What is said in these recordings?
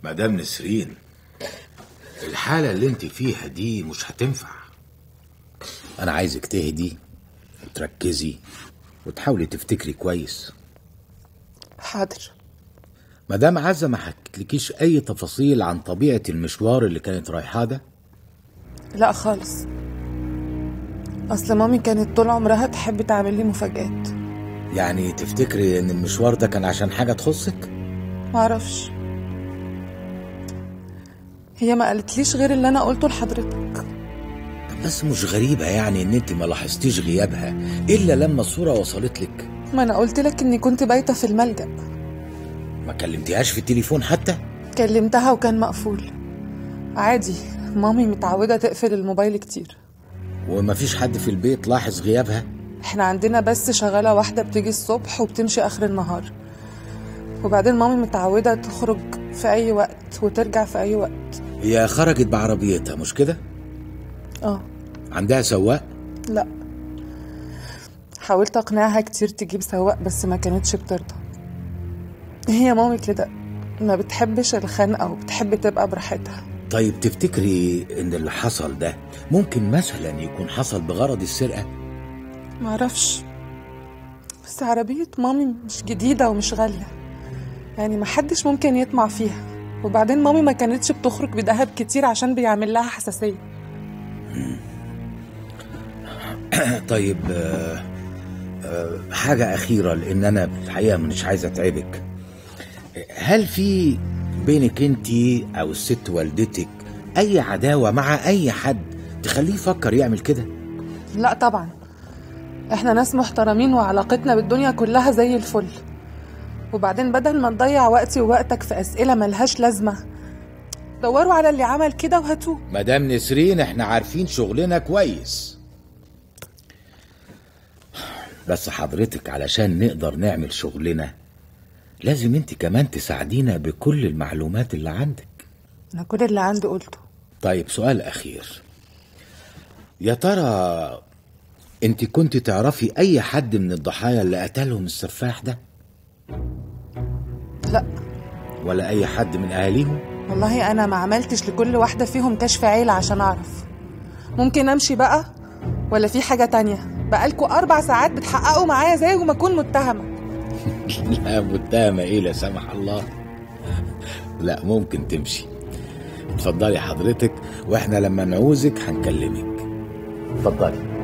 مدام نسرين الحالة اللي انت فيها دي مش هتنفع انا عايزك تهدي وتركزي وتحاولي تفتكري كويس حاضر مدام عزة ما حكتلكيش اي تفاصيل عن طبيعة المشوار اللي كانت رايحاه ده لا خالص اصل مامي كانت طول عمرها تحب تعمل لي مفاجآت يعني تفتكري ان المشوار ده كان عشان حاجة تخصك معرفش هي ما قالتليش غير اللي انا قلته لحضرتك طب بس مش غريبة يعني ان انت ما لاحظتيش غيابها الا لما الصورة وصلت لك ما انا قلت لك اني كنت بايته في الملجأ ما كلمتيهاش في التليفون حتى كلمتها وكان مقفول عادي مامي متعودة تقفل الموبايل كتير وما فيش حد في البيت لاحظ غيابها احنا عندنا بس شغالة واحدة بتيجي الصبح وبتمشي آخر النهار وبعدين مامي متعودة تخرج في أي وقت وترجع في أي وقت هي خرجت بعربيتها مش كده اه عندها سواق لا حاولت أقنعها كتير تجيب سواق بس ما كانتش بترضى هي مامي كده ما بتحبش الخنقة وبتحب تبقى براحتها طيب تفتكري ان اللي حصل ده ممكن مثلا يكون حصل بغرض السرقة معرفش بس عربية مامي مش جديدة ومش غالية يعني محدش ممكن يطمع فيها وبعدين مامي ما كانتش بتخرج بدهب كتير عشان بيعمل لها حساسية طيب آه، آه، حاجة أخيرة لأن أنا الحقيقة مش عايز أتعبك هل في بينك أنت أو الست والدتك أي عداوة مع أي حد تخليه يفكر يعمل كده؟ لا طبعا احنا ناس محترمين وعلاقتنا بالدنيا كلها زي الفل وبعدين بدل ما نضيع وقتي ووقتك في أسئلة ملهاش لازمة دوروا على اللي عمل كده وهاتوه مدام نسرين احنا عارفين شغلنا كويس بس حضرتك علشان نقدر نعمل شغلنا لازم انت كمان تساعدينا بكل المعلومات اللي عندك أنا كل اللي عندي قلته طيب سؤال أخير يا ترى انت كنت تعرفي أي حد من الضحايا اللي قتلهم السفاح ده لا ولا أي حد من أهاليهم والله أنا ما عملتش لكل واحدة فيهم كشف عيلة عشان أعرف ممكن أمشي بقى ولا في حاجة تانية بقالكوا أربع ساعات بتحققوا معايا زي ما أكون متهمة لا متهمة ايه لا سمح الله لا ممكن تمشي اتفضلي حضرتك واحنا لما نعوزك هنكلمك اتفضلي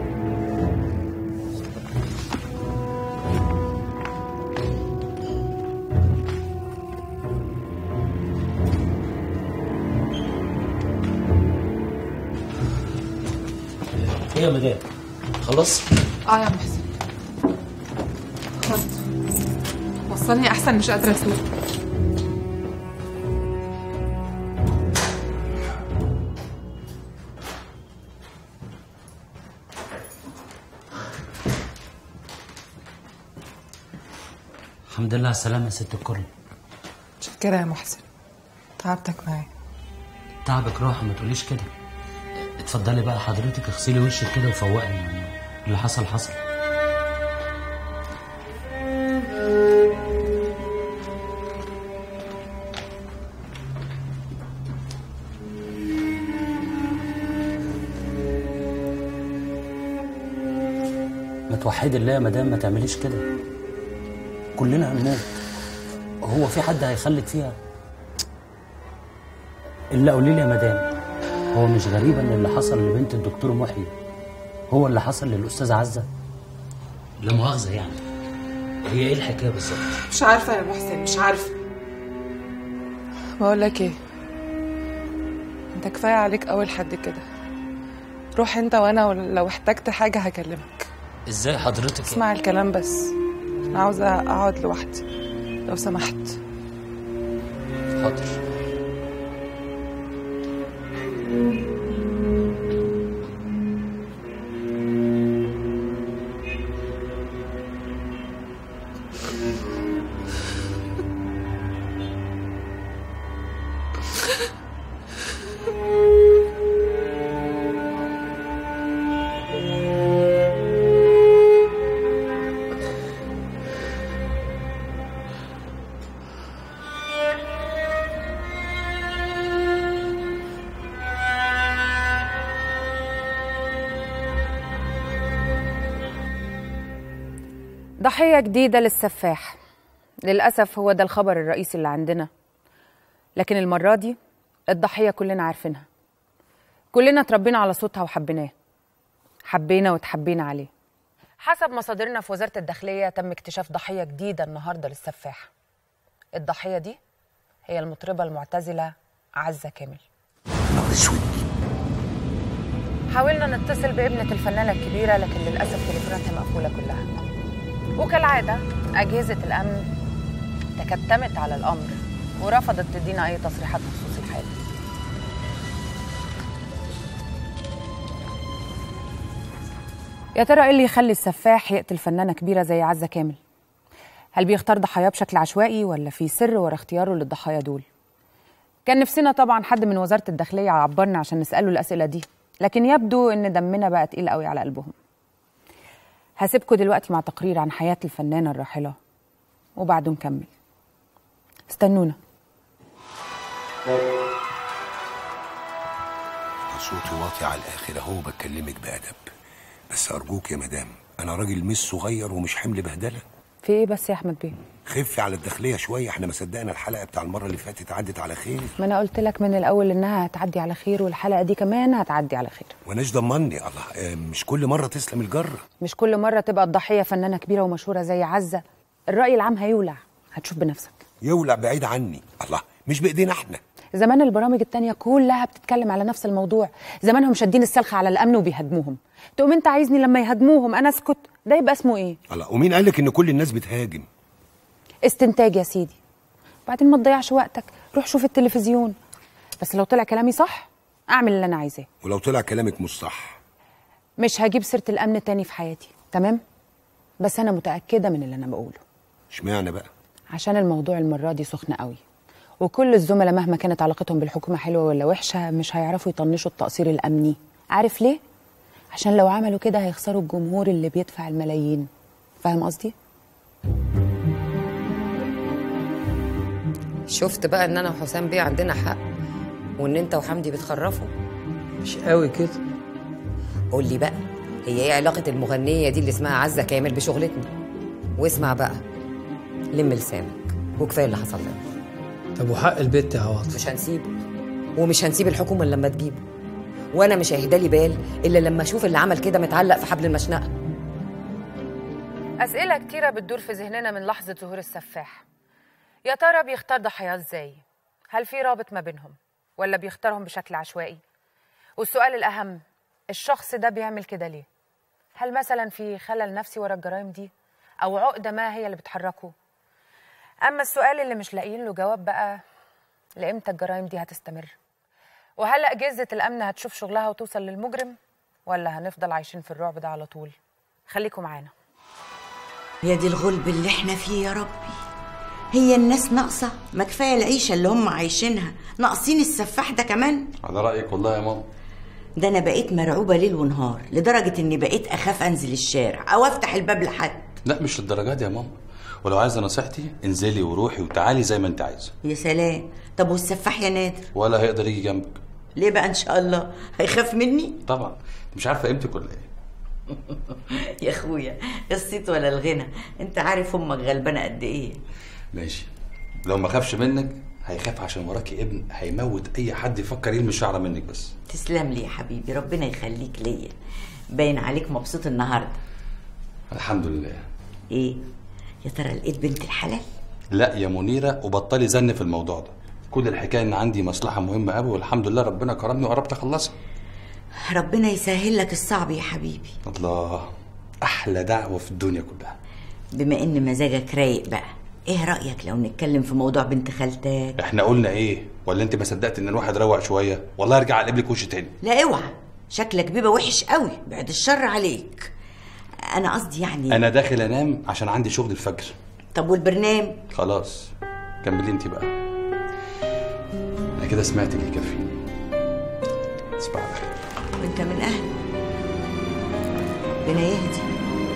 ايه يا مدام خلاص اه يا محسن خد وصلني أحسن مش قادرة أسوق الحمد لله على السلامة يا ست الكل متشكرة يا محسن تعبتك معايا تعبك راحة ما تقوليش كده اتفضلي بقى حضرتك اغسلي وشك كده وفوقني يعني اللي حصل حصل ما توحدي الله يا مدام ما تعمليش كده كلنا هنموت هو في حد هيخلك فيها الا قولي لي يا مدام هو مش غريب ان اللي حصل لبنت الدكتور محيي هو اللي حصل للاستاذ عزه لا مؤاخذه يعني هي ايه الحكايه بالظبط مش عارفة يا محسن مش عارفة بقول لك ايه انت كفاية عليك أول حد كده روح انت وانا لو احتجت حاجة هكلمك ازاي حضرتك اسمع الكلام بس انا عاوزة اقعد لوحدي لو سمحت حاضر ضحية جديدة للسفاح للأسف هو ده الخبر الرئيسي اللي عندنا لكن المرة دي الضحية كلنا عارفينها كلنا اتربينا على صوتها وحبيناه حبينا وتحبينا عليه حسب مصادرنا في وزارة الداخلية تم اكتشاف ضحية جديدة النهاردة للسفاح الضحية دي هي المطربة المعتزلة عزة كامل حاولنا نتصل بابنة الفنانة الكبيرة لكن للأسف تليفوناتها مقفولة كلها وكالعادة أجهزة الأمن تكتمت على الأمر ورفضت تدينا أي تصريحات بخصوص الحادث يا ترى ايه اللي يخلي السفاح يقتل فنانة كبيرة زي عزة كامل؟ هل بيختار ضحاياه بشكل عشوائي ولا في سر ورا اختياره للضحايا دول؟ كان نفسنا طبعا حد من وزارة الداخلية يعبرنا عشان نسأله الأسئلة دي لكن يبدو إن دمنا بقى تقيل قوي على قلبهم هسيبكم دلوقتي مع تقرير عن حياة الفنانة الراحلة وبعده نكمل استنونا صوتي واطي على الاخر اهو بكلمك بادب بس ارجوك يا مدام انا راجل مش صغير ومش حمل بهدله في ايه بس يا احمد بيه خفي على الداخليه شويه احنا ما صدقنا الحلقه بتاع المره اللي فاتت عدت على خير ما انا قلت لك من الاول انها هتعدي على خير والحلقه دي كمان هتعدي على خير وناش ضمني الله آه، مش كل مره تسلم الجره مش كل مره تبقى الضحيه فنانه كبيره ومشهوره زي عزه الراي العام هيولع هتشوف بنفسك يولع بعيد عني الله مش بايدينا احنا زمان البرامج التانية كلها بتتكلم على نفس الموضوع زمانهم شادين السلخة على الأمن وبيهاجموهم تقوم انت عايزني لما يهاجموهم أنا أسكت ده يبقى اسمه إيه الله ومين قالك ان كل الناس بتهاجم استنتاج يا سيدي بعدين ما تضيعش وقتك روح شوف التلفزيون بس لو طلع كلامي صح أعمل اللي أنا عايزاه ولو طلع كلامك مش صح مش هجيب سيرة الأمن تاني في حياتي تمام بس أنا متأكدة من اللي أنا بقوله اشمعنى بقى عشان الموضوع المرة دي سخن قوي وكل الزملاء مهما كانت علاقتهم بالحكومة حلوة ولا وحشة مش هيعرفوا يطنشوا التقصير الأمني عارف ليه؟ عشان لو عملوا كده هيخسروا الجمهور اللي بيدفع الملايين فاهم قصدي؟ شفت بقى ان انا وحسام بيه عندنا حق وان انت وحمدي بتخرفوا مش قوي كده قول لي بقى هي ايه علاقه المغنيه دي اللي اسمها عزه كامل بشغلتنا واسمع بقى لم لسانك وكفايه اللي حصل لنا طب وحق البت يا عواطف مش هنسيبه ومش هنسيب الحكومه إلا لما تجيبه وانا مش هيهدالي بال الا لما اشوف اللي عمل كده متعلق في حبل المشنقه أسئلة كتيرة بتدور في ذهننا من لحظة ظهور السفاح يا ترى بيختار ضحاياه ازاي؟ هل في رابط ما بينهم؟ ولا بيختارهم بشكل عشوائي؟ والسؤال الأهم الشخص ده بيعمل كده ليه؟ هل مثلا في خلل نفسي ورا الجرائم دي؟ أو عقدة ما هي اللي بتحركه؟ أما السؤال اللي مش لاقيين له جواب بقى لإمتى الجرائم دي هتستمر؟ وهل أجهزة الأمن هتشوف شغلها وتوصل للمجرم؟ ولا هنفضل عايشين في الرعب ده على طول؟ خليكم معانا يا دي الغلب اللي احنا فيه يا ربي هي الناس ناقصة ما كفاية العيشة اللي هم عايشينها ناقصين السفاح ده كمان على رأيك والله يا ماما ده انا بقيت مرعوبة ليل ونهار لدرجة اني بقيت اخاف انزل الشارع او افتح الباب لحد لا مش للدرجات دي يا ماما ولو عايزة نصيحتي انزلي وروحي وتعالي زي ما انت عايزة يا سلام طب والسفاح يا نادر ولا هيقدر يجي جنبك ليه بقى ان شاء الله هيخاف مني طبعا مش عارفة قيمتك ولا ايه يا اخويا الصيت ولا الغنى انت عارف امك غلبانة قد ايه ماشي لو ما خافش منك هيخاف عشان وراكي ابن هيموت اي حد يفكر يلمس شعره منك بس تسلم لي يا حبيبي ربنا يخليك ليا باين عليك مبسوط النهارده الحمد لله ايه يا ترى لقيت بنت الحلال لا يا منيرة وبطلي زن في الموضوع ده كل الحكاية ان عندي مصلحة مهمة قوي والحمد لله ربنا كرمني وقربت اخلصها ربنا يسهل لك الصعب يا حبيبي الله احلى دعوة في الدنيا كلها بما ان مزاجك رايق بقى ايه رأيك لو نتكلم في موضوع بنت خالتك احنا قلنا ايه ولا انت ما صدقت ان الواحد روق شوية والله ارجع اقلب وش تاني لا اوعى شكلك بيبقى وحش قوي بعد الشر عليك انا قصدي يعني انا داخل انام عشان عندي شغل الفجر طب والبرنامج خلاص كملي انت بقى انا كده سمعت اللي يكفيني تصبح على خير وانت من اهل ربنا يهدي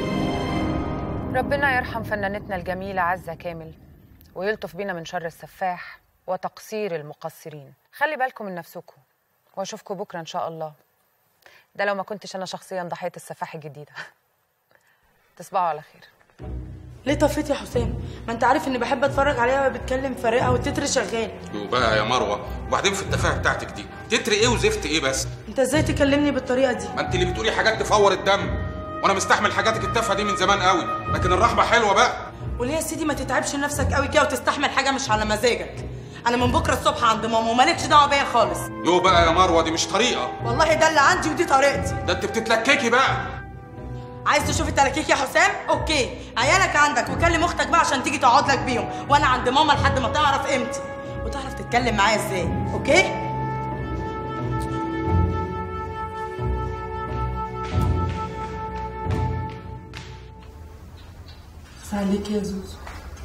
ربنا يرحم فنانتنا الجميلة عزة كامل ويلطف بينا من شر السفاح وتقصير المقصرين خلي بالكم من نفسكم واشوفكم بكرة ان شاء الله ده لو ما كنتش انا شخصيا ضحية السفاح الجديدة تصبحوا على خير ليه طفيت يا حسام ما انت عارف اني بحب اتفرج عليها وهي بتكلم فارقه والتتر شغال وبقى يا مروه وبعدين في التفاهه بتاعتك دي تتر ايه وزفت ايه بس انت ازاي تكلمني بالطريقه دي ما انت اللي بتقولي حاجات تفور الدم وانا مستحمل حاجاتك التافهه دي من زمان قوي لكن الرحمه حلوه بقى وليه يا سيدي ما تتعبش نفسك قوي كده وتستحمل حاجه مش على مزاجك انا من بكره الصبح عند ماما ومالكش دعوه بيا خالص يو بقى يا مروه دي مش طريقه والله ده اللي عندي ودي طريقتي ده انت بتتلككي بقى عايز تشوف التلاكيك يا حسام اوكي عيالك عندك وكلم اختك بقى عشان تيجي تقعد لك بيهم وانا عند ماما لحد ما تعرف قيمتي وتعرف تتكلم معايا ازاي اوكي بس عليك يا زوزو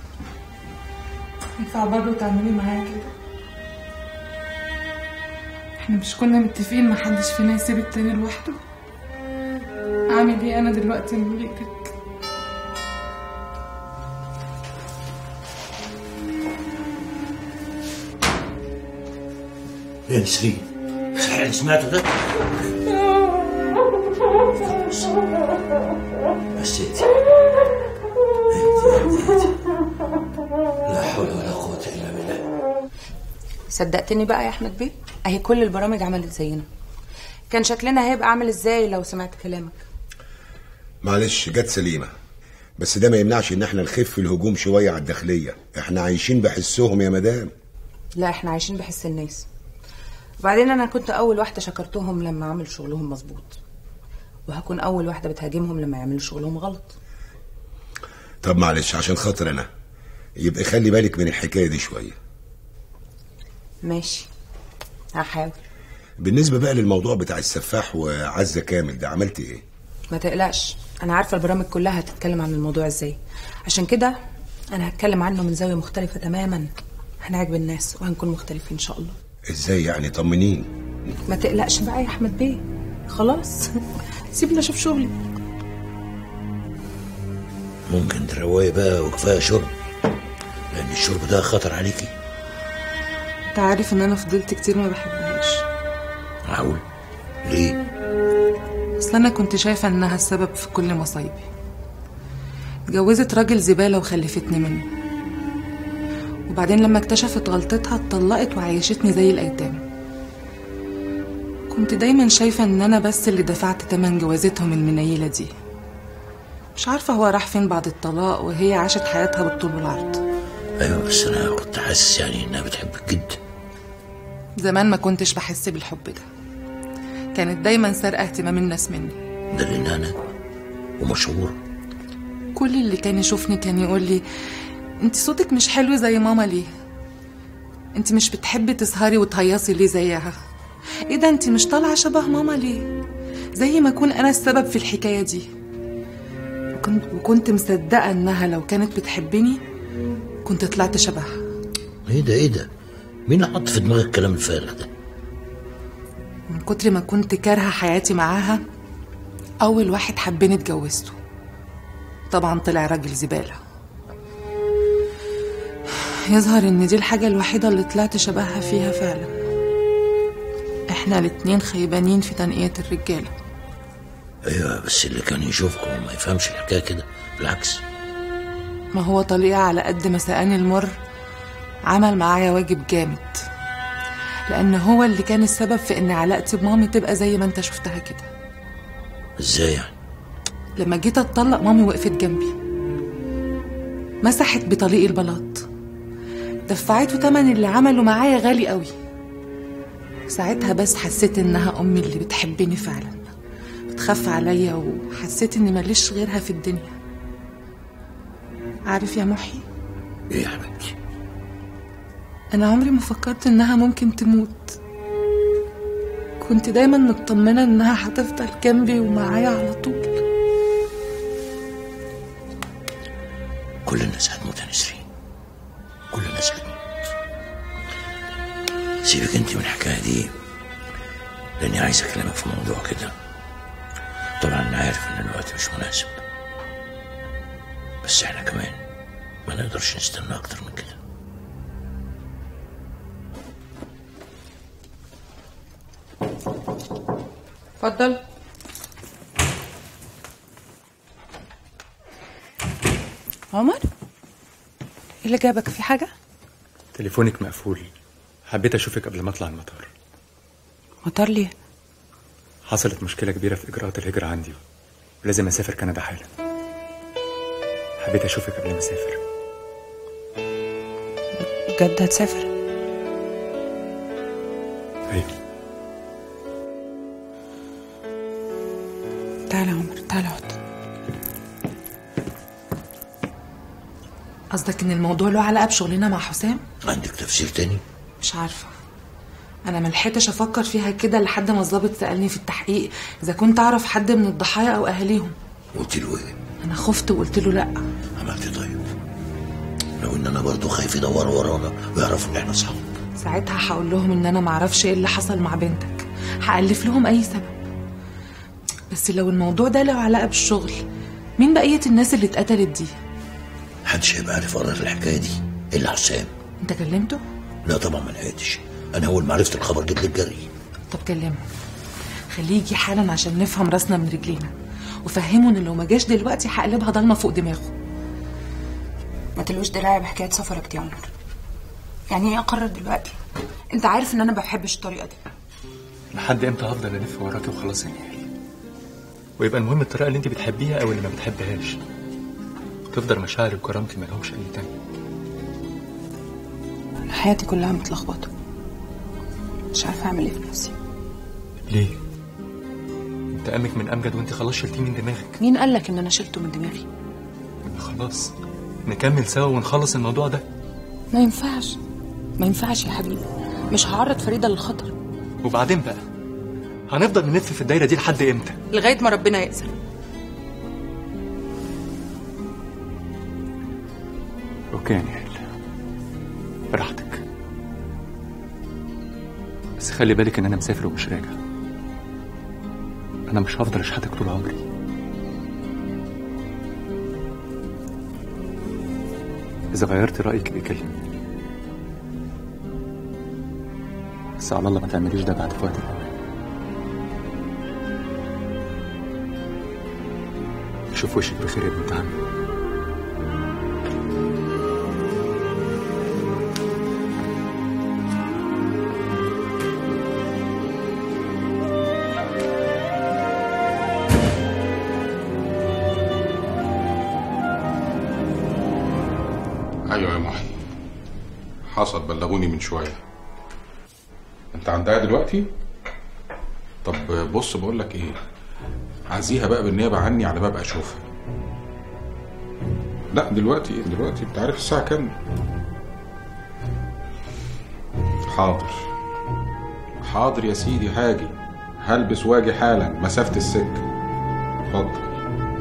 ينفع برضه تعملي معايا كده احنا مش كنا متفقين محدش فينا يسيب التاني لوحده اعمل ايه انا دلوقتي يا مليكك يا نسرين صحيح اللي سمعته ده بس اهدي اهدي اهدي اهدي لا حول ولا قوة إلا بالله صدقتني بقى يا احمد بيه اهي كل البرامج عملت زينا كان شكلنا هيبقى عامل ازاي لو سمعت كلامك معلش جت سليمة بس ده ما يمنعش ان احنا نخف الهجوم شوية على الداخلية احنا عايشين بحسهم يا مدام لا احنا عايشين بحس الناس وبعدين انا كنت اول واحده شكرتهم لما عملوا شغلهم مظبوط وهكون اول واحده بتهاجمهم لما يعملوا شغلهم غلط طب معلش عشان خاطر انا يبقى خلي بالك من الحكاية دي شوية ماشي هحاول بالنسبة بقى للموضوع بتاع السفاح وعزة كامل ده عملت ايه ما تقلقش انا عارفه البرامج كلها هتتكلم عن الموضوع ازاي عشان كده انا هتكلم عنه من زاويه مختلفه تماما هنعجب الناس وهنكون مختلفين ان شاء الله ازاي يعني طمنين ما تقلقش بقى يا احمد بيه خلاص سيبني اشوف شغلي ممكن تروقي بقى وكفاية شرب لأن الشرب ده خطر عليكي انت عارف ان انا فضلت كتير ما بحبهاش معقول ليه؟ اصل انا كنت شايفه انها السبب في كل مصايبي اتجوزت راجل زباله وخلفتني منه وبعدين لما اكتشفت غلطتها اتطلقت وعيشتني زي الايتام كنت دايما شايفه ان انا بس اللي دفعت تمن جوازتهم المنيله دي مش عارفه هو راح فين بعد الطلاق وهي عاشت حياتها بالطول والعرض أيوة بس أنا كنت حاسس يعني إنها بتحبك جدا زمان ما كنتش بحس بالحب ده كانت دايما سارقه اهتمام الناس مني ده لأن أنا ومشهور كل اللي كان يشوفني كان يقول لي انت صوتك مش حلو زي ماما ليه انت مش بتحبي تسهري وتهيصي ليه زيها ايه ده انت مش طالعه شبه ماما ليه زي ما اكون انا السبب في الحكايه دي وكنت, وكنت مصدقه انها لو كانت بتحبني كنت طلعت شبهها إيه ده إيه ده؟ مين حط في دماغك الكلام الفارغ ده؟ من كتر ما كنت كارهه حياتي معاها اول واحد حبني اتجوزته طبعا طلع راجل زباله يظهر ان دي الحاجه الوحيده اللي طلعت شبهها فيها فعلا احنا الاتنين خيبانين في تنقيه الرجاله أيوة بس اللي كان يشوفكم وما يفهمش الحكاية كده بالعكس ما هو طليقة على قد ما سقاني المر عمل معايا واجب جامد لأن هو اللي كان السبب في إن علاقتي بمامي تبقى زي ما أنت شفتها كده إزاي يعني؟ لما جيت أتطلق مامي وقفت جنبي مسحت بطليق البلاط دفعته تمن اللي عمله معايا غالي قوي ساعتها بس حسيت إنها أمي اللي بتحبني فعلا بتخاف عليا وحسيت إني ماليش غيرها في الدنيا عارف يا محي إيه يا حبيبتي؟ أنا عمري ما فكرت إنها ممكن تموت كنت دايما مطمنة إنها هتفضل جنبي ومعايا على طول كل الناس هتموت يا نسرين كل الناس هتموت سيبك انت من الحكايه دي لاني عايز اكلمك في موضوع كده طبعا انا عارف ان الوقت مش مناسب بس احنا كمان ما نقدرش نستنى اكتر من كده اتفضل عمر ايه اللي جابك في حاجه تليفونك مقفول حبيت اشوفك قبل ما اطلع المطار مطار ليه حصلت مشكله كبيره في اجراءات الهجره عندي ولازم اسافر كندا حالا حبيت اشوفك قبل ما اسافر بجد هتسافر ايوه تعالى يا عمر تعالى اقعد قصدك ان الموضوع له علاقه بشغلنا مع حسام عندك تفسير تاني مش عارفه انا ملحقتش افكر فيها كده لحد ما الظابط سالني في التحقيق اذا كنت اعرف حد من الضحايا او اهاليهم قلت له ايه انا خفت وقلت له لا عملت طيب لو ان انا برضو خايف يدوروا ورانا ويعرفوا ان احنا اصحاب ساعتها هقول لهم ان انا معرفش ايه اللي حصل مع بنتك هالف لهم اي سبب بس لو الموضوع ده له علاقه بالشغل مين بقيه الناس اللي اتقتلت دي محدش هيبقى عارف ورا الحكايه دي الا حسام انت كلمته لا طبعا ما لحقتش انا اول ما عرفت الخبر جيت للجري طب كلمه خليه يجي حالا عشان نفهم راسنا من رجلينا وفهمه ان لو ما جاش دلوقتي هقلبها ضلمه فوق دماغه ما تلوش دراعي بحكايه سفرك دي يا عمر يعني ايه اقرر دلوقتي انت عارف ان انا ما بحبش الطريقه دي لحد امتى هفضل الف وراكي وخلاص يا نهال ويبقى المهم الطريقه اللي انت بتحبيها او اللي ما بتحبهاش تفضل مشاعري وكرامتي ما لهمش اي تاني أنا حياتي كلها متلخبطه مش عارفه اعمل ايه في نفسي ليه انت امك من امجد وانت خلاص شلتيه من دماغك مين قالك ان انا شلته من دماغي خلاص نكمل سوا ونخلص الموضوع ده ما ينفعش ما ينفعش يا حبيبي مش هعرض فريده للخطر وبعدين بقى هنفضل نلف في الدايره دي لحد امتى لغايه ما ربنا يأذن اوكي يا نهال براحتك بس خلي بالك ان انا مسافر ومش راجع انا مش هفضل اشحتك طول عمري اذا غيرت رايك بكلمني بس على الله ما تعمليش ده بعد فوات الاوان اشوف وشك بخير يا بنت عمي ايوه يا محي حصل بلغوني من شويه انت عندها دلوقتي طب بص بقول لك ايه عزيها بقى بالنيابه عني على باب اشوفها لا دلوقتي دلوقتي انت عارف الساعه كام حاضر حاضر يا سيدي هاجي هلبس واجي حالا مسافه السكه اتفضل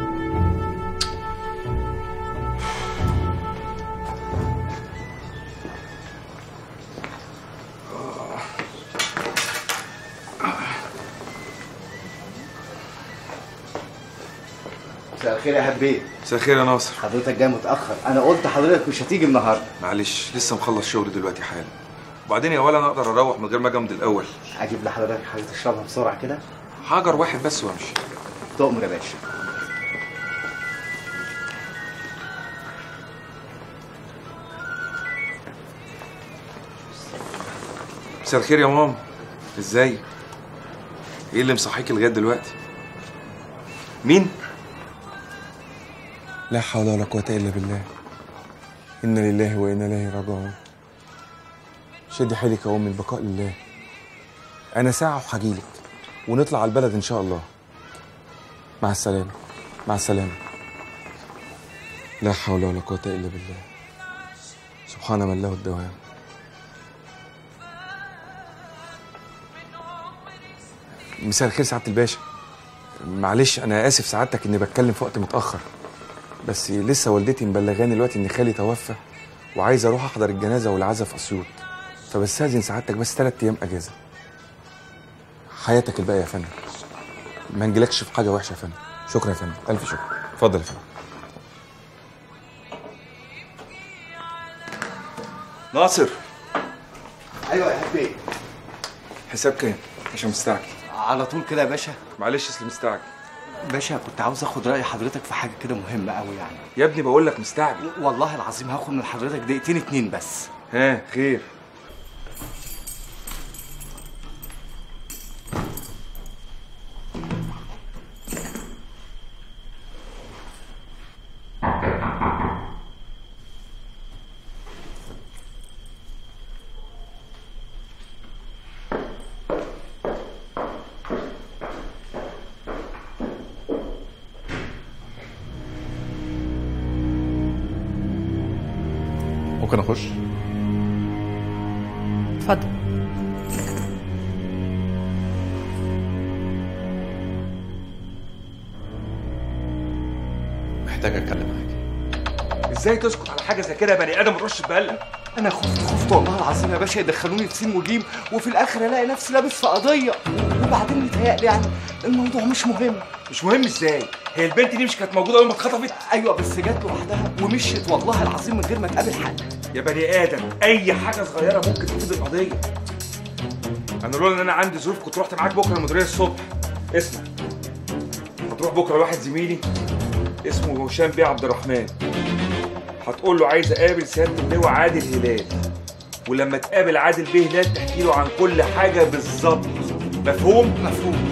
مساء الخير يا حبيب مساء الخير يا ناصر حضرتك جاي متاخر انا قلت حضرتك مش هتيجي النهارده معلش لسه مخلص شغل دلوقتي حالا وبعدين يا ولا انا اقدر اروح من غير ما اجمد الاول اجيب لحضرتك حاجه تشربها بسرعه كده حجر واحد بس وامشي تؤمر يا باشا مساء الخير يا ماما ازاي ايه اللي مصحيك لغايه دلوقتي مين لا حول ولا قوة إلا بالله إنا لله وإنا إليه راجعون شدي حيلك يا أمي البقاء لله أنا ساعة وهجيلك ونطلع على البلد إن شاء الله مع السلامة مع السلامة لا حول ولا قوة إلا بالله سبحان من له الدوام مساء الخير سعادة الباشا معلش أنا آسف سعادتك إني بتكلم في وقت متأخر بس لسه والدتي مبلغاني دلوقتي ان خالي توفى وعايز اروح احضر الجنازه والعزاء في اسيوط فبستاذن سعادتك بس ثلاث ايام اجازه حياتك الباقيه يا فندم ما نجيلكش في حاجه وحشه يا فندم شكرا يا فندم الف شكر اتفضل يا فندم ناصر ايوه يا حبيبي حساب كام عشان مستعجل على طول كده يا باشا معلش اصل مستعجل باشا كنت عاوز اخد راي حضرتك في حاجه كده مهمه قوي يعني يا ابني بقول لك مستعجل والله العظيم هاخد من حضرتك دقيقتين اتنين بس ها خير ممكن اخش اتفضل محتاج اتكلم معاك ازاي تسكت على حاجه زي كده يا بني ادم الرش بقلب انا خفت خفت والله العظيم يا باشا يدخلوني في سين وجيم وفي الاخر الاقي نفسي لابس في قضيه وبعدين متهيألي يعني الموضوع مش مهم مش مهم ازاي هي البنت دي مش كانت موجوده اول ما اتخطفت ايوه بس جت لوحدها ومشيت والله العظيم من غير ما تقابل حد يا بني ادم اي حاجه صغيره ممكن تفيد القضيه انا لولا ان انا عندي ظروف كنت رحت معاك بكره المديريه الصبح اسمع هتروح بكره لواحد زميلي اسمه هشام بيه عبد الرحمن هتقول له عايز اقابل سياده اللواء عادل هلال ولما تقابل عادل بيه هلال تحكي له عن كل حاجه بالظبط مفهوم مفهوم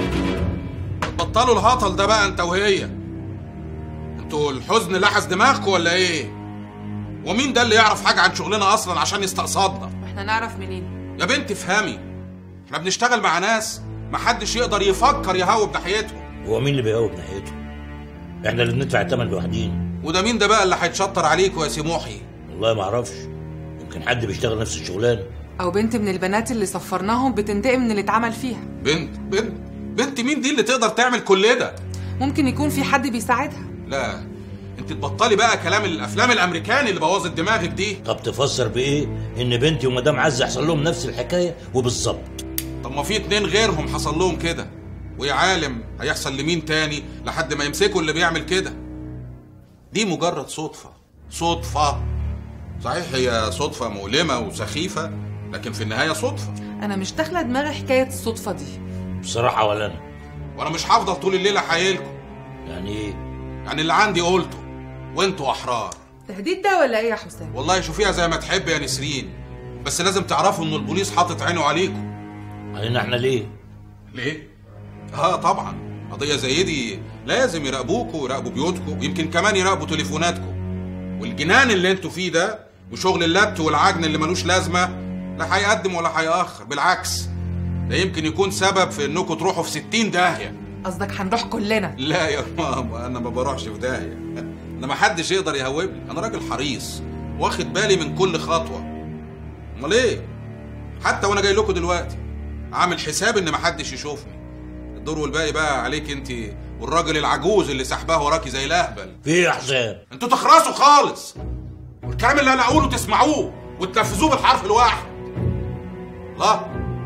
بطلوا الهطل ده بقى انت وهي انتوا الحزن لحس دماغكم ولا ايه ومين ده اللي يعرف حاجه عن شغلنا اصلا عشان يستقصدنا احنا نعرف منين يا بنت افهمي احنا بنشتغل مع ناس محدش يقدر يفكر يهوب ناحيتهم هو مين اللي بيقوم ناحيته؟ احنا اللي بندفع الثمن لوحدينا وده مين ده بقى اللي هيتشطر عليكوا يا سي محي والله ما اعرفش يمكن حد بيشتغل نفس الشغلانه او بنت من البنات اللي صفرناهم بتنتقم من اللي اتعمل فيها بنت بنت بنت مين دي اللي تقدر تعمل كل ده ممكن يكون في حد بيساعدها لا انت تبطلي بقى كلام الافلام الامريكاني اللي بوظت دماغك دي طب تفسر بايه ان بنتي ومدام عزه يحصل لهم نفس الحكايه وبالظبط طب ما في اتنين غيرهم حصل لهم كده ويا عالم هيحصل لمين تاني لحد ما يمسكوا اللي بيعمل كده دي مجرد صدفة صدفة صحيح هي صدفة مؤلمة وسخيفة لكن في النهاية صدفة انا مش داخله دماغي حكايه الصدفه دي بصراحه ولا انا وانا مش هفضل طول الليل احايلكم يعني ايه يعني اللي عندي قلته وانتوا احرار تهديد ده ولا ايه يا حسام والله شوفيها زي ما تحب يا نسرين بس لازم تعرفوا ان البوليس حاطط عينه عليكم علينا احنا ليه ليه اه طبعا قضيه زي دي لازم يراقبوكوا ويراقبوا بيوتكم ويمكن كمان يراقبوا تليفوناتكم والجنان اللي انتوا فيه ده وشغل اللبت والعجن اللي ملوش لازمه لا هيقدم ولا هيأخر بالعكس ده يمكن يكون سبب في انكم تروحوا في 60 داهيه قصدك هنروح كلنا لا يا ماما انا ما بروحش في داهيه انا ما حدش يقدر يهوبني انا راجل حريص واخد بالي من كل خطوه امال ايه حتى وانا جاي لكم دلوقتي عامل حساب ان ما حدش يشوفني الدور والباقي بقى عليك انت والراجل العجوز اللي سحباه وراكي زي الاهبل في ايه يا حسام انتوا تخرسوا خالص والكلام اللي انا اقوله تسمعوه وتنفذوه بالحرف الواحد الله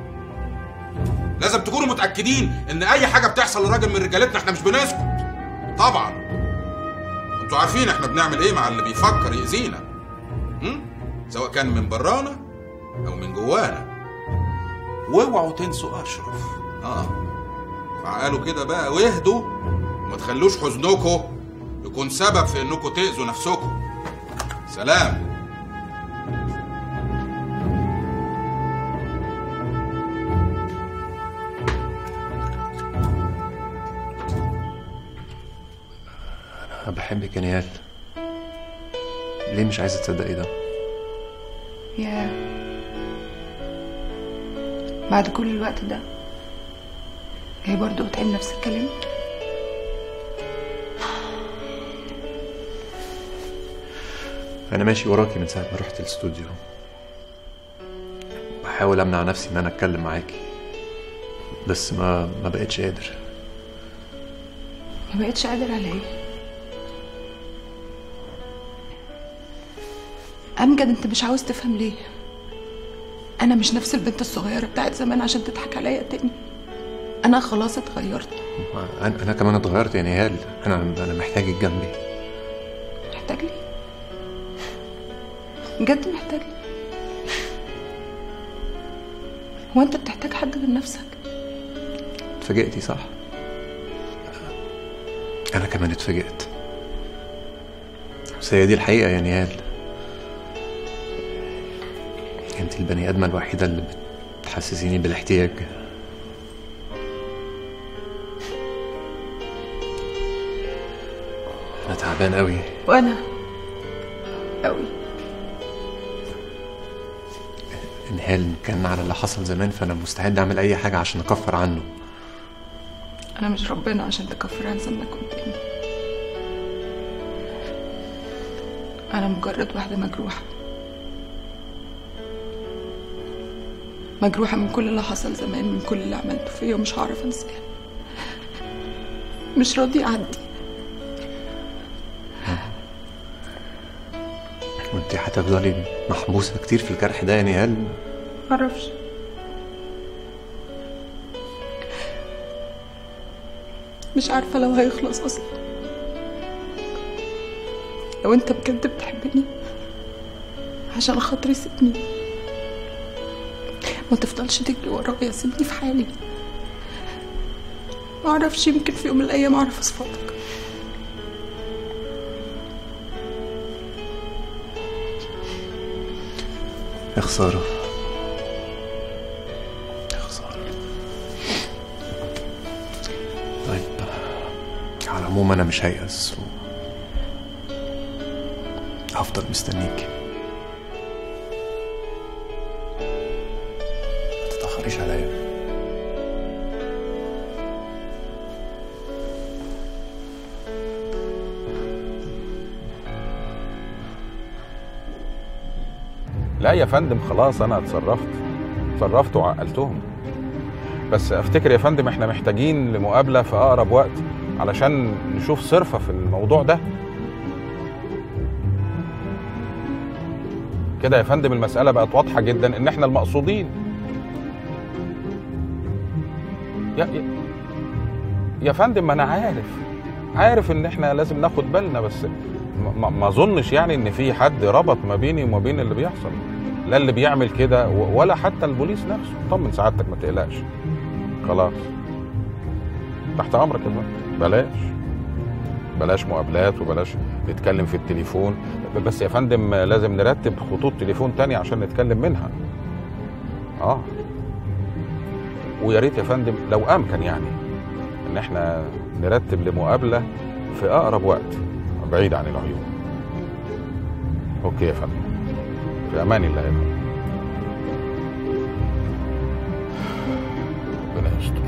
لازم تكونوا متاكدين ان اي حاجه بتحصل لراجل من رجالتنا احنا مش بنسكت طبعا انتوا عارفين احنا بنعمل ايه مع اللي بيفكر يأذينا م? سواء كان من برانا او من جوانا واوعوا تنسوا اشرف اه فعقلوا كده بقى واهدوا وما تخلوش حزنكم يكون سبب في انكم تأذوا نفسكم سلام انا بحبك يا نيال ليه مش عايزه تصدقي ده يا بعد كل الوقت ده هي برضه بتعمل نفس الكلام انا ماشي وراكي من ساعه ما رحت الاستوديو بحاول امنع نفسي ان انا اتكلم معاكي بس ما ما بقتش قادر ما بقتش قادر على ايه امجد انت مش عاوز تفهم ليه انا مش نفس البنت الصغيره بتاعت زمان عشان تضحك عليا تاني انا خلاص اتغيرت انا انا كمان اتغيرت يا نهال انا انا محتاجك جنبي محتاج لي بجد محتاج لي هو انت بتحتاج حد من نفسك اتفاجئتي صح انا كمان اتفاجئت بس هي دي الحقيقه يا نيال انت البني ادمه الوحيده اللي بتحسسيني بالاحتياج انا تعبان قوي وانا قوي نهال كان على اللي حصل زمان فانا مستعد اعمل اي حاجه عشان اكفر عنه انا مش ربنا عشان تكفر عن ذنبك قدامي انا مجرد واحده مجروحه مجروحه من كل اللي حصل زمان من كل اللي عملته فيا ومش هعرف انساه مش راضي اعدي وانت هتفضلي محبوسه كتير في الجرح ده يا نهال معرفش مش عارفة لو هيخلص أصلا لو أنت بجد بتحبني عشان خاطري سيبني ما تفضلش تجري ورايا سيبني في حالي معرفش يمكن في يوم من الأيام أعرف أصفاتك يا خساره يا خساره طيب على العموم انا مش هيأس و... هفضل مستنيك ما تتأخريش عليا لا يا فندم خلاص انا اتصرفت اتصرفت وعقلتهم بس افتكر يا فندم احنا محتاجين لمقابله في اقرب وقت علشان نشوف صرفه في الموضوع ده كده يا فندم المساله بقت واضحه جدا ان احنا المقصودين يا يا, يا فندم ما انا عارف عارف ان احنا لازم ناخد بالنا بس ما- ما اظنش يعني ان في حد ربط ما بيني وما بين اللي بيحصل لا اللي بيعمل كده و- ولا حتى البوليس نفسه طمن سعادتك ما تقلقش خلاص تحت امرك يا فندم بلاش بلاش مقابلات وبلاش نتكلم في التليفون بس يا فندم لازم نرتب خطوط تليفون تانية عشان نتكلم منها اه ويا ريت يا فندم لو امكن يعني ان احنا نرتب لمقابله في اقرب وقت بعيد عن العيون اوكي يا فندم في امان الله يا فندم ربنا يستر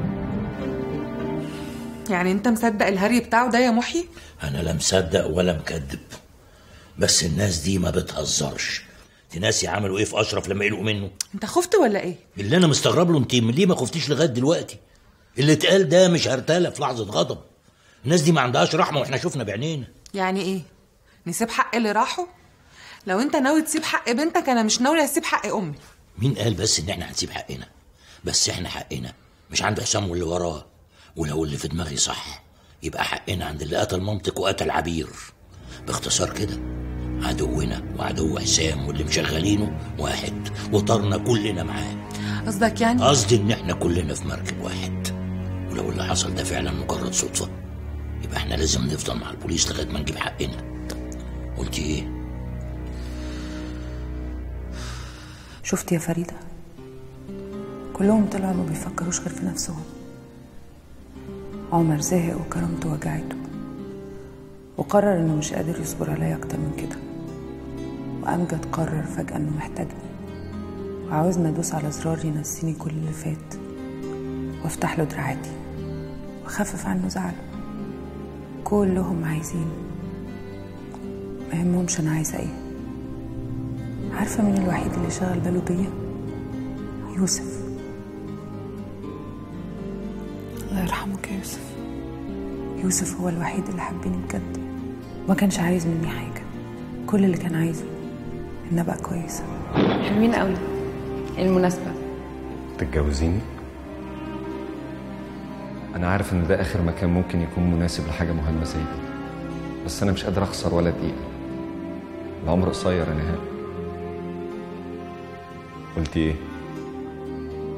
يعني انت مصدق الهري بتاعه ده يا محي انا لا مصدق ولا مكذب بس الناس دي ما بتهزرش دي ناس عملوا ايه في اشرف لما يلقوا منه انت خفت ولا ايه اللي انا مستغرب له انت ليه ما خفتيش لغايه دلوقتي اللي اتقال ده مش هرتله في لحظه غضب الناس دي ما عندهاش رحمه واحنا شفنا بعينينا يعني ايه نسيب حق اللي راحوا لو انت ناوي تسيب حق بنتك انا مش ناوي اسيب حق امي مين قال بس ان احنا هنسيب حقنا بس احنا حقنا مش عند حسام واللي وراه ولو اللي في دماغي صح يبقى حقنا عند اللي قتل منطق وقتل عبير باختصار كده عدونا وعدو حسام واللي مشغلينه واحد وطارنا كلنا معاه قصدك يعني قصدي ان احنا كلنا في مركب واحد ولو اللي حصل ده فعلا مجرد صدفه يبقى احنا لازم نفضل مع البوليس لغايه ما نجيب حقنا قلتي ايه شفت يا فريدة كلهم طلعوا ما بيفكروش غير في نفسهم عمر زهق وكرامته وجعته وقرر انه مش قادر يصبر عليا اكتر من كده وامجد قرر فجأة انه محتاجني وعاوزني ادوس على زرار ينسيني كل اللي فات وافتح له دراعاتي واخفف عنه زعله كلهم عايزين ما يهمهمش انا عايزه ايه عارفه مين الوحيد اللي شغل باله بيا يوسف الله يرحمك يا يوسف يوسف هو الوحيد اللي حبني بجد ما كانش عايز مني حاجه كل اللي كان عايزه ان ابقى كويسه حلوين قوي المناسبة تتجوزيني انا عارف ان ده اخر مكان ممكن يكون مناسب لحاجه مهمه زي دي بس انا مش قادر اخسر ولا دقيقه العمر قصير يا نهال قلتي ايه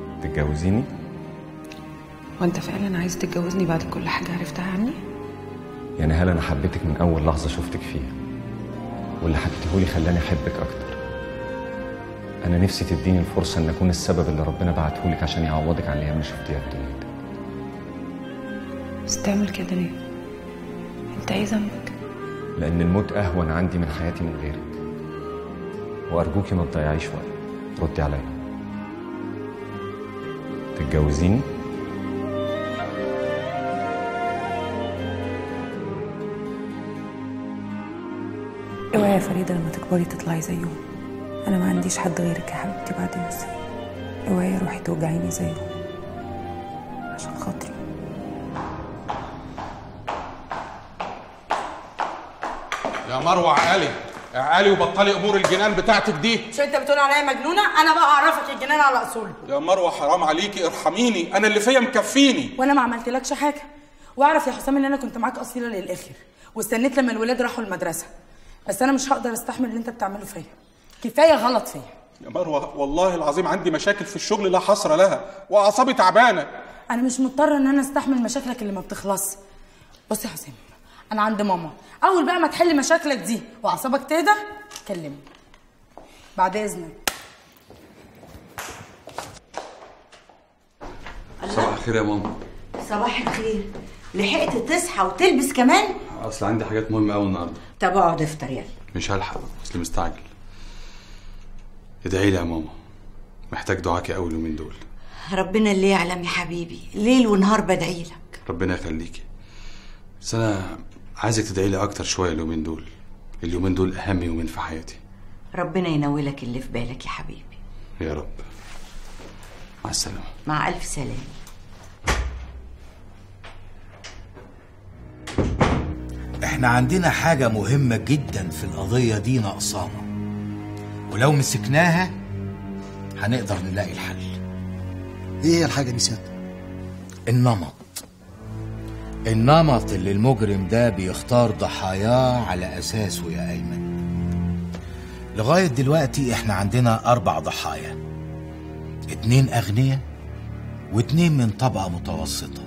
تتجوزيني وانت فعلا عايز تتجوزني بعد كل حاجه عرفتها عني يا نهال انا حبيتك من اول لحظه شفتك فيها واللي حكيتهولي خلاني احبك اكتر انا نفسي تديني الفرصه ان اكون السبب اللي ربنا بعتهولك عشان يعوضك عن الايام اللي شفتيها في الدنيا دي. بس تعمل كده ليه انت ايه ذنبك لان الموت اهون عندي من حياتي من غيرك وارجوكي ما تضيعيش وقت ردي عليا تتجوزيني اوعي يا فريدة لما تكبري تطلعي زيهم انا ما عنديش حد غيرك يا حبيبتي بعد يوسف اوعي يا روحي توجعيني زيهم عشان خاطري يا مروه عقلي عقلي وبطلي امور الجنان بتاعتك دي مش انت بتقول عليا مجنونه انا بقى اعرفك الجنان على اصوله يا مروه حرام عليكي ارحميني انا اللي فيا مكفيني وانا ما عملتلكش حاجه واعرف يا حسام ان انا كنت معاك اصيله للاخر واستنيت لما الولاد راحوا المدرسه بس انا مش هقدر استحمل اللي انت بتعمله فيا كفايه غلط فيا يا مروه والله العظيم عندي مشاكل في الشغل لا حصر لها واعصابي تعبانه انا مش مضطره ان انا استحمل مشاكلك اللي ما بتخلص بص يا حسام انا عند ماما اول بقى ما تحل مشاكلك دي واعصابك تهدى كلمني بعد اذنك صباح الخير يا ماما صباح الخير لحقت تصحى وتلبس كمان اصل عندي حاجات مهمه قوي النهارده طب اقعد افطر يلا مش هلحق اصل مستعجل ادعي لي يا ماما محتاج دعاكي قوي اليومين دول ربنا اللي يعلم يا حبيبي ليل ونهار بدعي لك ربنا يخليكي بس انا عايزك تدعي لي اكتر شويه اليومين دول اليومين دول اهم يومين في حياتي ربنا ينولك اللي في بالك يا حبيبي يا رب مع السلامه مع الف سلامه احنا عندنا حاجة مهمة جدا في القضية دي ناقصانا ولو مسكناها هنقدر نلاقي الحل ايه هي الحاجه دي سيادتك النمط النمط اللي المجرم ده بيختار ضحاياه على أساسه يا أيمن لغاية دلوقتي احنا عندنا أربع ضحايا اتنين أغنياء واتنين من طبقة متوسطة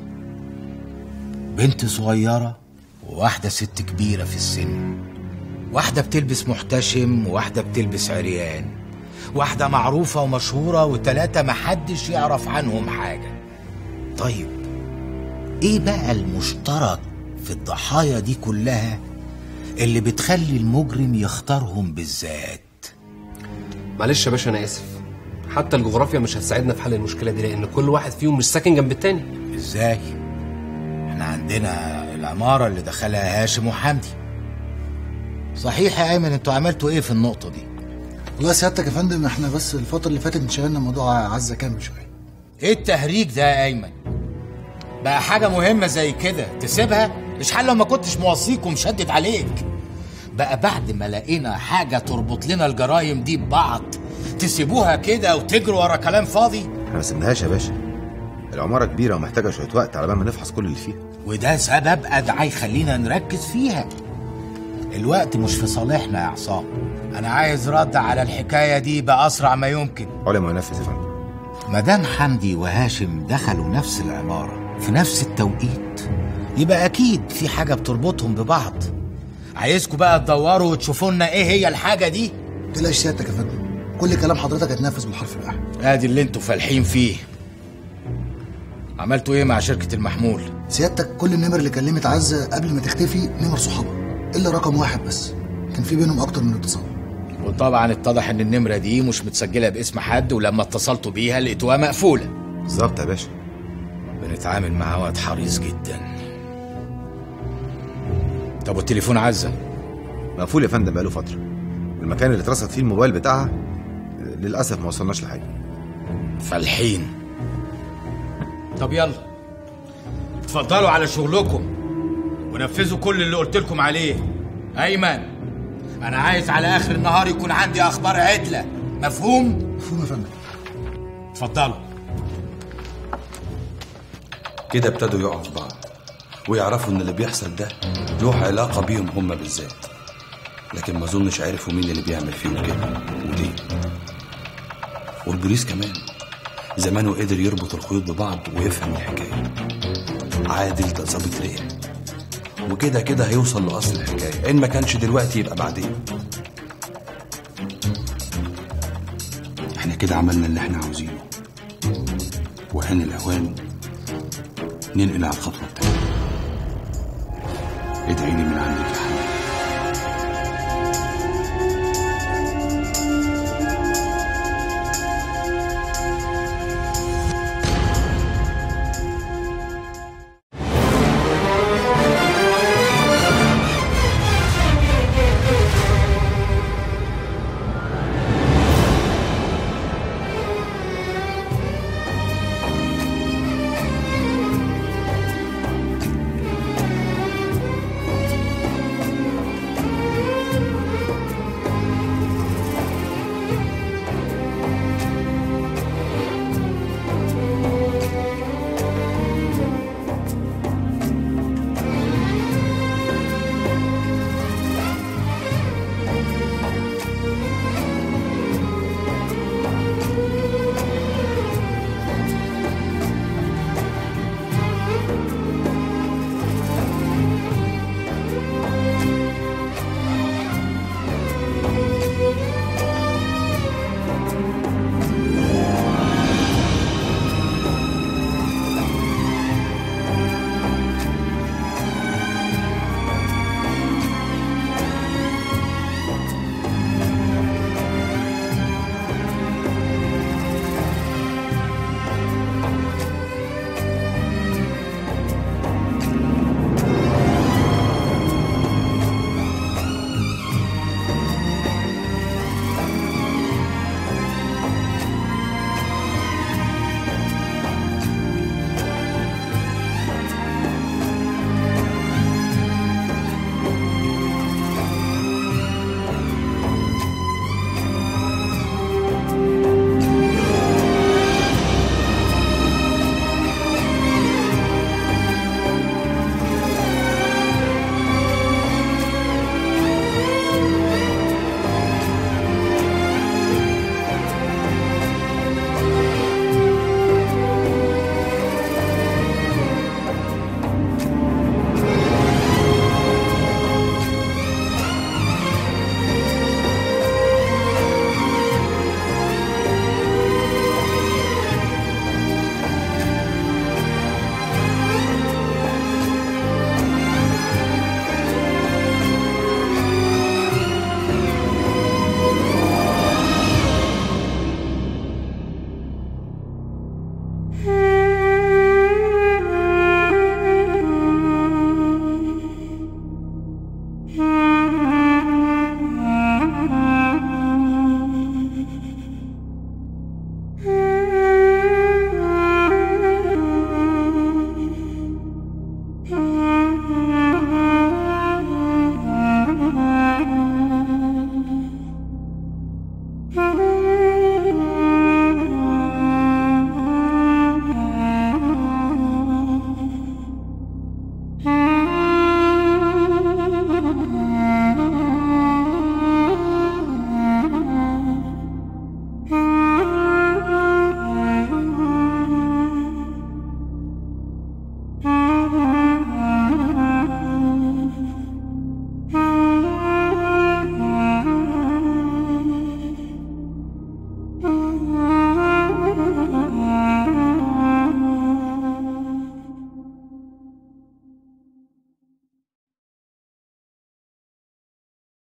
بنت صغيرة وواحدة ست كبيرة في السن واحدة بتلبس محتشم وواحدة بتلبس عريان واحدة معروفة ومشهورة وتلاتة محدش يعرف عنهم حاجة طيب ايه بقى المشترك في الضحايا دي كلها اللي بتخلي المجرم يختارهم بالذات معلش يا باشا انا اسف حتى الجغرافيا مش هتساعدنا في حل المشكله دي لان كل واحد فيهم مش ساكن جنب التاني ازاي احنا عندنا العمارة اللي دخلها هاشم وحمدي صحيح يا ايمن انتوا عملتوا ايه في النقطة دي والله سيادتك يا فندم احنا بس الفتره اللي فاتت انشغلنا موضوع عزه كامل شويه ايه التهريج ده يا ايمن بقى حاجة مهمة زي كده تسيبها مش حل لو ما كنتش موصيك ومشدد عليك بقى بعد ما لقينا حاجة تربط لنا الجرايم دي ببعض تسيبوها كده وتجروا ورا كلام فاضي احنا ما سيبناهاش يا باشا العمارة كبيرة ومحتاجة شوية وقت على بال ما نفحص كل اللي فيها وده سبب أدعى يخلينا نركز فيها الوقت مش في صالحنا يا عصام أنا عايز رد على الحكاية دي بأسرع ما يمكن علي ما ينفذ يا فندم مدام حمدي وهاشم دخلوا نفس العمارة في نفس التوقيت يبقى أكيد في حاجة بتربطهم ببعض عايزكم بقى تدوروا وتشوفوا لنا إيه هي الحاجة دي تلاقي سيادتك يا فندم كل كلام حضرتك هيتنفذ بالحرف الواحد ادي اللي انتوا فالحين فيه عملتوا ايه مع شركة المحمول سيادتك كل النمر اللي كلمت عزه قبل ما تختفي نمر صحابها الا رقم واحد بس كان في بينهم اكتر من اتصال وطبعا اتضح ان النمرة دي مش متسجلة باسم حد ولما اتصلتوا بيها لقيتوها مقفولة بالظبط يا باشا بنتعامل مع واد حريص جدا طب والتليفون عزة مقفول يا فندم بقاله فترة المكان اللي اترصد فيه الموبايل بتاعها للأسف ما وصلناش لحاجة فالحين طب يلا اتفضلوا على شغلكم ونفذوا كل اللي قلت لكم عليه ايمن انا عايز على اخر النهار يكون عندي اخبار عدله مفهوم مفهوم يا فندم اتفضلوا كده ابتدوا يقعوا في بعض ويعرفوا ان اللي بيحصل ده له علاقه بيهم هم بالذات لكن ما اظنش عرفوا مين اللي بيعمل فيهم كده وليه والبوليس كمان زمانه قدر يربط الخيوط ببعض ويفهم الحكايه عادل ده ظابط رايق وكده كده هيوصل لاصل الحكايه ان ما كانش دلوقتي يبقى بعدين احنا كده عملنا اللي احنا عاوزينه وحان الاوان ننقل على الخطوه التانيه ادعي لي من عندك يا